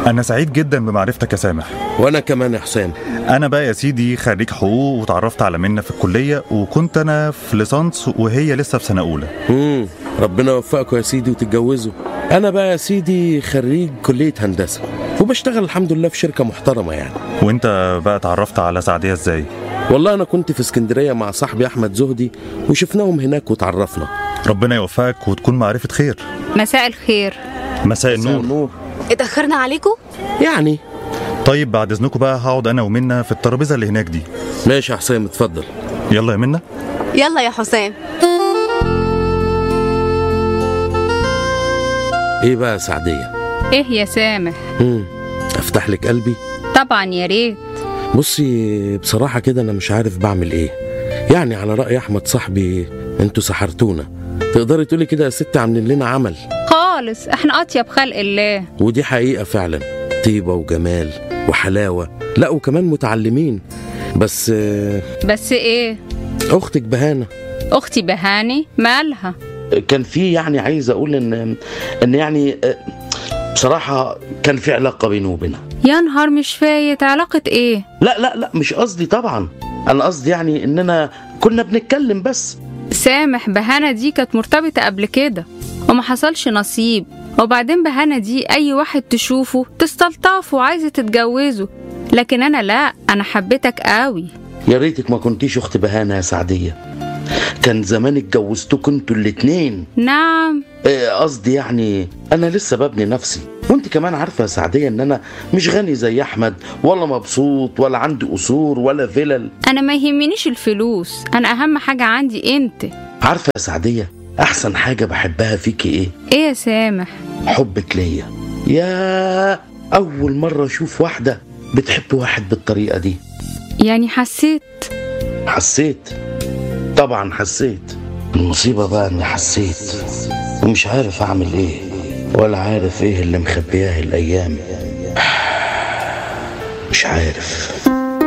انا سعيد جدا بمعرفتك يا سامح وانا كمان يا حسام انا بقى يا سيدي خريج حقوق وتعرفت على منى في الكليه وكنت انا في ليسانس وهي لسه في سنه اولى امم ربنا يوفقكم يا سيدي وتتجوزوا انا بقى يا سيدي خريج كليه هندسه وبشتغل الحمد لله في شركه محترمه يعني وانت بقى اتعرفت على سعديه ازاي والله انا كنت في اسكندريه مع صاحبي احمد زهدي وشفناهم هناك وتعرفنا ربنا يوفقك وتكون معرفه خير مساء الخير مساء النور النور اتأخرنا عليكم؟ يعني طيب بعد اذنكم بقى هقعد انا ومنى في الترابيزه اللي هناك دي ماشي يا حسام اتفضل يلا يا منى يلا يا حسام ايه بقى يا سعديه ايه يا سامح امم افتح لك قلبي طبعا يا ريت بصي بصراحة كده أنا مش عارف بعمل إيه يعني على رأي أحمد صاحبي أنتوا سحرتونا تقدري تقولي كده يا ست عاملين لنا عمل خالص احنا اطيب خلق الله ودي حقيقة فعلا طيبة وجمال وحلاوة لا وكمان متعلمين بس آه، بس ايه أختك بهانة اختي بهاني مالها كان في يعني عايز أقول إن إن يعني آه، بصراحة كان في علاقة بينه وبينها يا نهار مش فايت علاقة ايه لا لا لا مش قصدي طبعا أنا قصدي يعني إننا كنا بنتكلم بس سامح بهانة دي كانت مرتبطة قبل كده وما حصلش نصيب وبعدين بهانة دي أي واحد تشوفه تستلطفه وعايزة تتجوزه لكن أنا لا أنا حبيتك قوي يا ريتك ما كنتيش اخت بهانه يا سعديه كان زمان اتجوزتكوا انتوا الاتنين نعم إيه قصدي يعني انا لسه ببني نفسي وانت كمان عارفه يا سعديه ان انا مش غني زي احمد ولا مبسوط ولا عندي قصور ولا فلل أنا ما يهمنيش الفلوس أنا أهم حاجة عندي أنت عارفه يا سعديه احسن حاجه بحبها فيكي ايه إيه يا سامح حبك ليا يا اول مره اشوف واحده بتحب واحد بالطريقه دي يعني حسيت حسيت طبعا حسيت المصيبة بقى اني حسيت ومش عارف اعمل ايه ولا عارف ايه اللي مخبياه الايام مش عارف